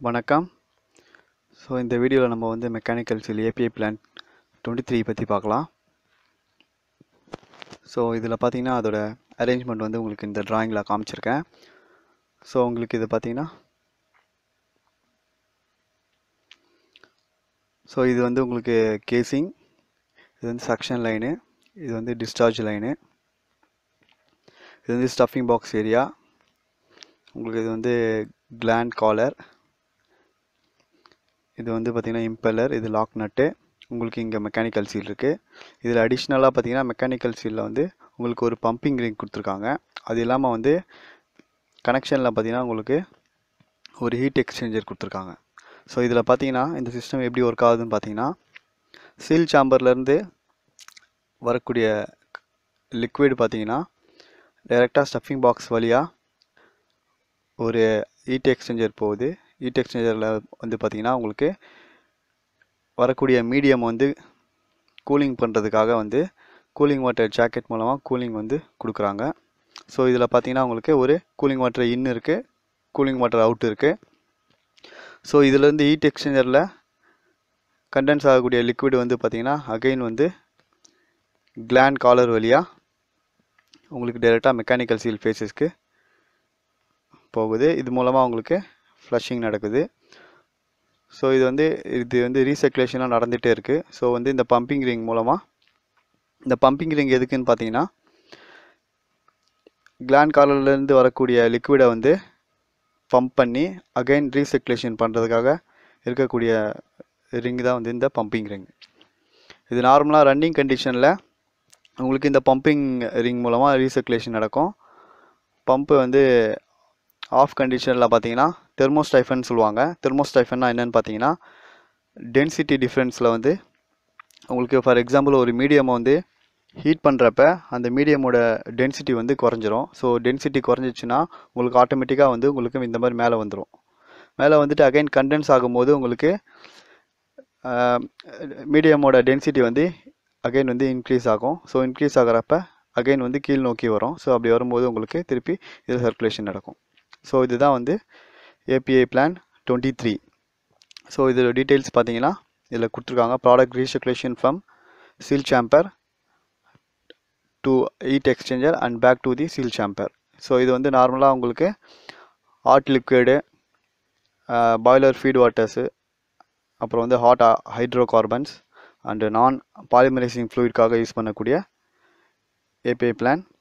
வணக்கம் ஸோ இந்த வீடியோவில் நம்ம வந்து mechanical seal API plan twenty three பற்றி பார்க்கலாம் ஸோ இதில் பார்த்தீங்கன்னா அதோட அரேஞ்ச்மெண்ட் வந்து உங்களுக்கு இந்த ட்ராயிங்கில் காமிச்சிருக்கேன் ஸோ உங்களுக்கு இது பார்த்தீங்கன்னா ஸோ இது வந்து உங்களுக்கு கேசிங் இது வந்து சக்ஷன் லைனு இது வந்து டிஸ்சார்ஜ் லைனு இது வந்து ஸ்டஃபிங் பாக்ஸ் ஏரியா உங்களுக்கு இது வந்து கிளாண்ட் காலர் இது வந்து பார்த்திங்கன்னா இம்பெல்லர் இது லாக் நட்டு உங்களுக்கு இங்கே மெக்கானிக்கல் சீல் இருக்குது இதில் அடிஷ்னலாக பார்த்தீங்கன்னா மெக்கானிக்கல் சீலில் வந்து உங்களுக்கு ஒரு பம்பிங் ரிங் கொடுத்துருக்காங்க அது இல்லாமல் வந்து கனெக்ஷனில் பார்த்தீங்கன்னா உங்களுக்கு ஒரு ஹீட் எக்ஸ்சேஞ்சர் கொடுத்துருக்காங்க ஸோ இதில் பார்த்தீங்கன்னா இந்த சிஸ்டம் எப்படி ஒர்க் ஆகுதுன்னு பார்த்தீங்கன்னா சீல் சாம்பர்லேருந்து வரக்கூடிய லிக்விட் பார்த்தீங்கன்னா டைரெக்டாக ஸ்டஃபிங் பாக்ஸ் வழியாக ஒரு ஹீட் எக்ஸ்சேஞ்சர் போகுது ஹீட் எக்ஸ்சேஞ்சரில் வந்து பார்த்திங்கன்னா உங்களுக்கு வரக்கூடிய மீடியம் வந்து கூலிங் பண்ணுறதுக்காக வந்து கூலிங் வாட்டர் ஜாக்கெட் மூலமாக கூலிங் வந்து கொடுக்குறாங்க ஸோ இதில் பார்த்தீங்கன்னா உங்களுக்கு ஒரு கூலிங் வாட்டர் இன் இருக்குது கூலிங் வாட்டர் அவுட் இருக்குது ஸோ இதிலேருந்து ஹீட் எக்ஸ்சேஞ்சரில் கண்டென்ஸ் ஆகக்கூடிய லிக்விட் வந்து பார்த்திங்கன்னா அகைன் வந்து கிளாண்ட் காலர் வழியாக உங்களுக்கு டைரெக்டாக மெக்கானிக்கல் சீல் ஃபேஸஸ்க்கு போகுது இது மூலமாக உங்களுக்கு ஃப்ளஷிங் நடக்குது ஸோ இது வந்து இது வந்து ரீசர்க்குலேஷனாக நடந்துகிட்டே இருக்குது ஸோ வந்து இந்த பம்பிங் ரிங் மூலமாக இந்த பம்பிங் ரிங் எதுக்குன்னு பார்த்தீங்கன்னா கிளாண்ட் காலர்லேருந்து வரக்கூடிய லிக்விடை வந்து பம்ப் பண்ணி அகைன் ரீசர்க்குலேஷன் பண்ணுறதுக்காக இருக்கக்கூடிய ரிங் தான் வந்து இந்த பம்பிங் ரிங் இது நார்மலாக ரன்னிங் கண்டிஷனில் உங்களுக்கு இந்த பம்பிங் ரிங் மூலமாக ரீசர்க்குலேஷன் நடக்கும் பம்பு வந்து ஆஃப் கண்டிஷனில் பார்த்தீங்கன்னா தெர்மோஸ்டைஃபன் சொல்லுவாங்க தெர்மோஸ்டைஃபன்னா என்னென்னு பார்த்தீங்கன்னா டென்சிட்டி டிஃப்ரென்ஸில் வந்து உங்களுக்கு ஃபார் எக்ஸாம்பிள் ஒரு மீடியமை வந்து ஹீட் பண்ணுறப்ப அந்த மீடியமோட டென்சிட்டி வந்து குறைஞ்சிரும் ஸோ டென்சிட்டி குறைஞ்சிச்சுன்னா உங்களுக்கு ஆட்டோமேட்டிக்காக வந்து உங்களுக்கு இந்த மாதிரி மேலே வந்துடும் மேலே வந்துட்டு அகைன் கண்டென்ஸ் ஆகும்போது உங்களுக்கு மீடியமோட டென்சிட்டி வந்து அகைன் வந்து இன்க்ரீஸ் ஆகும் ஸோ இன்க்ரீஸ் ஆகிறப்ப அகைன் வந்து கீழ் நோக்கி வரும் ஸோ அப்படி வரும்போது உங்களுக்கு திருப்பி இது சர்க்குலேஷன் நடக்கும் ஸோ இதுதான் வந்து API plan twenty three so இதோட டீட்டெயில்ஸ் பார்த்தீங்கன்னா இதில் கொடுத்துருக்காங்க product recirculation from seal chamber to heat exchanger and back to the seal chamber so இது வந்து நார்மலாக உங்களுக்கு hot liquid boiler feed waters அப்புறம் வந்து hot hydrocarbons and non polymerizing ஃப்ளூயிட்காக யூஸ் பண்ணக்கூடிய ஏபிஐ பிளான்